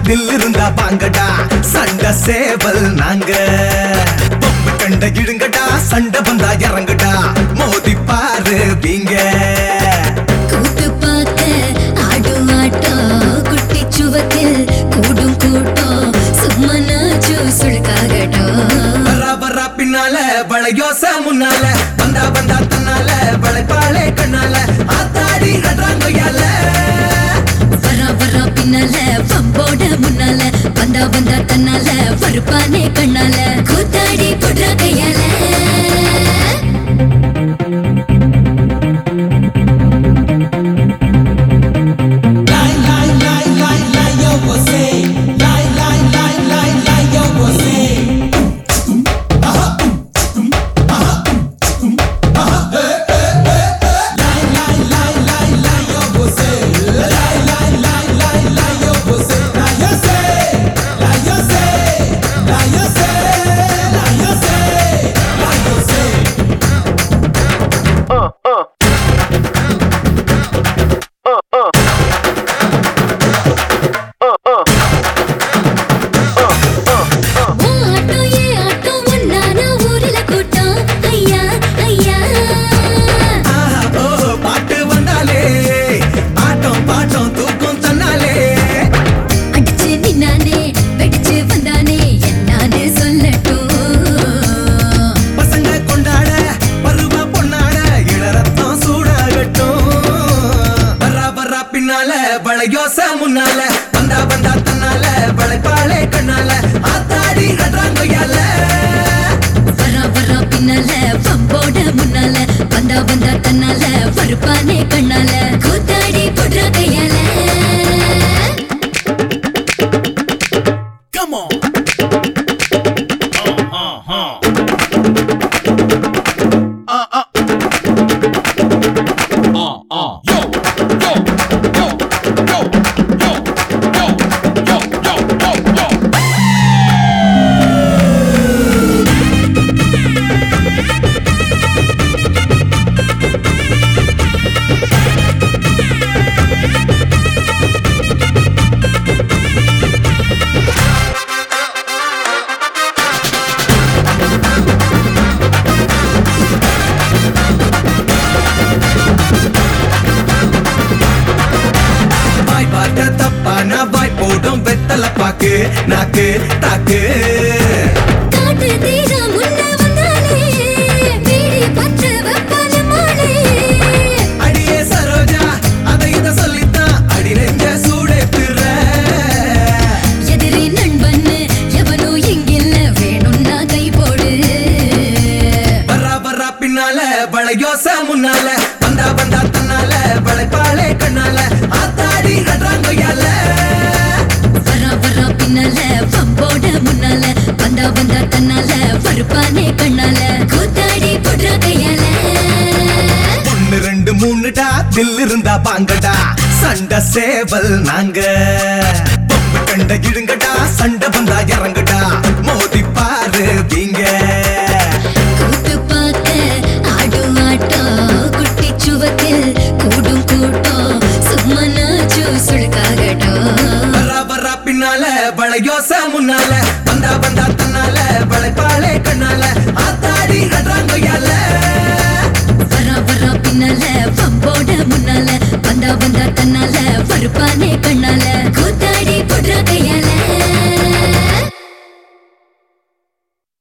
தில் இருந்தா வாங்கடா சண்டை சேவல் நாங்க பொம்பு கண்ட இழுங்கடா சண்டை வந்தா இறங்குடா மோதி பாரு வீங்க கூத்து பார்க்க ஆடும் ஆட்டம் குட்டி சுவத்தில் கூடும் கூட்டம் சும்மனாச்சு சுழுக்காகட்டும் வரா வரா பின்னால வளையோச முன்னால வந்தா வந்தா தன்னால வளைப்பாளே கண்ணால ஆத்தாடி அட்ராங்கொய்யால வரா வரா பின்னால பம்போட முன்னால வந்தா வந்தா தன்னால பருப்பானே கண்ணால கூத்தாடி புடுற கையால ஓ ஆட்டோ ஏ ஆட்டோ ஒன்னான ஊர்ல கூட்டம் ஐயா ஐயா ஆஹா, ஓஹோ, பாட்டு வந்தாலே ஆட்டம் பாட்டம் தூக்கம் தன்னாலே அடிச்சு நின்னானே வெடிச்சு வந்தானே என்னான்னு சொல்லட்டும் பசங்க கொண்டாட பருவ பொன்னாட இளரத்தம் சூடாகட்டும் வரா வரா பின்னால வளையோச முன்னால வந்தா வந்தா தன்னால வளைப்பாளே கண்ணால ஆத்தாடி அட்ராங்கொய்யால வரா வரா பின்னால பம்போட முன்னால வந்தா வந்தா தன்னால பருப்பானே கண்ணால கூத்தாடி புடுற கையால Come on. வாய் பார்த்த தப்பான வாய் போடும் வெத்தல பாக்கு நாக்கு தாக்கு காட்டு தீரா முன்ன வந்தாலே வீடி பற்ற வெப்பான மாலே அடியே சரோஜா அதை இத சொல்லித்தான் அடி நெஞ்ச சூடேத்துற எதிரி நண்பன்னு எவனோ இங்கில்ல வேணும்னா கை போடு வரா வரா பின்னால வளையோச முன்னால வந்தா வந்தா தன்னால வளைப்பாளே கண்ணால ஆத்தாடி அட்ராங்கொய்யால வரா வரா பின்னால பம்போட முன்னால வந்தா வந்தா தன்னால பருப்பானே கண்ணால கூத்தாடி புடுற கையால ஒன்னு ரெண்டு மூணுடா தில் இருந்தா பாங்கடா சண்டை சேவல் நாங்க பொம்பு கண்ட இழுங்கடா சண்டை வந்தா இறங்குடா மோதி பாரு வீங்க கூத்து பார்க்க ஆடும் ஆட்டம் குட்டி சுவத்தில் கூடும் கூட்டம் சும்மனாச்சு சுழுக்காகட்டும் வரா வரா பின்னால வளையோச முன்னால வந்தா வந்தா தன்னால வளைப்பாளே கண்ணால ஆத்தாடி